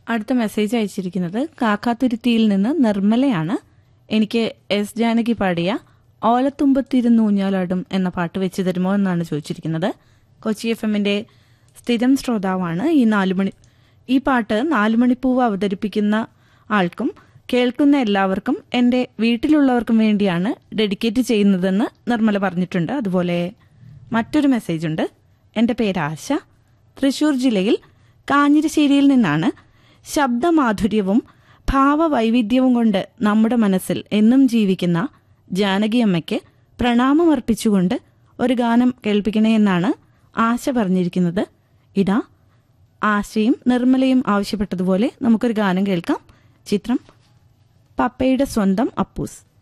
അടുത്ത മെസ്സേജ് അയച്ചിരിക്കുന്നത് കാക്കാത്തുരുത്തിയിൽ നിന്ന് നിർമ്മലയാണ് എനിക്ക് എസ് ജാനകി പാടിയ ഓലത്തുമ്പത്തിരുന്ന് ഊഞ്ഞാലാടും എന്ന പാട്ട് വെച്ച് തരുമോ എന്നാണ് ചോദിച്ചിരിക്കുന്നത് കൊച്ചി എഫ് എമ്മിന്റെ സ്ഥിരം ശ്രോതാവാണ് ഈ നാലുമണി ഈ പാട്ട് നാലുമണിപ്പൂവ് അവതരിപ്പിക്കുന്ന ആൾക്കും കേൾക്കുന്ന എല്ലാവർക്കും എൻ്റെ വീട്ടിലുള്ളവർക്കും വേണ്ടിയാണ് ഡെഡിക്കേറ്റ് ചെയ്യുന്നതെന്ന് നിർമ്മല പറഞ്ഞിട്ടുണ്ട് അതുപോലെ മറ്റൊരു മെസ്സേജ് ഉണ്ട് എൻ്റെ പേര് ആശ തൃശൂർ ജില്ലയിൽ കാഞ്ഞിരശ്ശേരിയിൽ നിന്നാണ് ശബ്ദമാധുര്യവും ഭാവവൈവിധ്യവും കൊണ്ട് നമ്മുടെ മനസ്സിൽ എന്നും ജീവിക്കുന്ന ജാനകിയമ്മയ്ക്ക് പ്രണാമം അർപ്പിച്ചുകൊണ്ട് ഒരു ഗാനം കേൾപ്പിക്കണേ എന്നാണ് ആശ പറഞ്ഞിരിക്കുന്നത് ഇതാ ആശയും നിർമ്മലയും ആവശ്യപ്പെട്ടതുപോലെ നമുക്കൊരു ഗാനം കേൾക്കാം ചിത്രം പപ്പയുടെ സ്വന്തം അപ്പൂസ്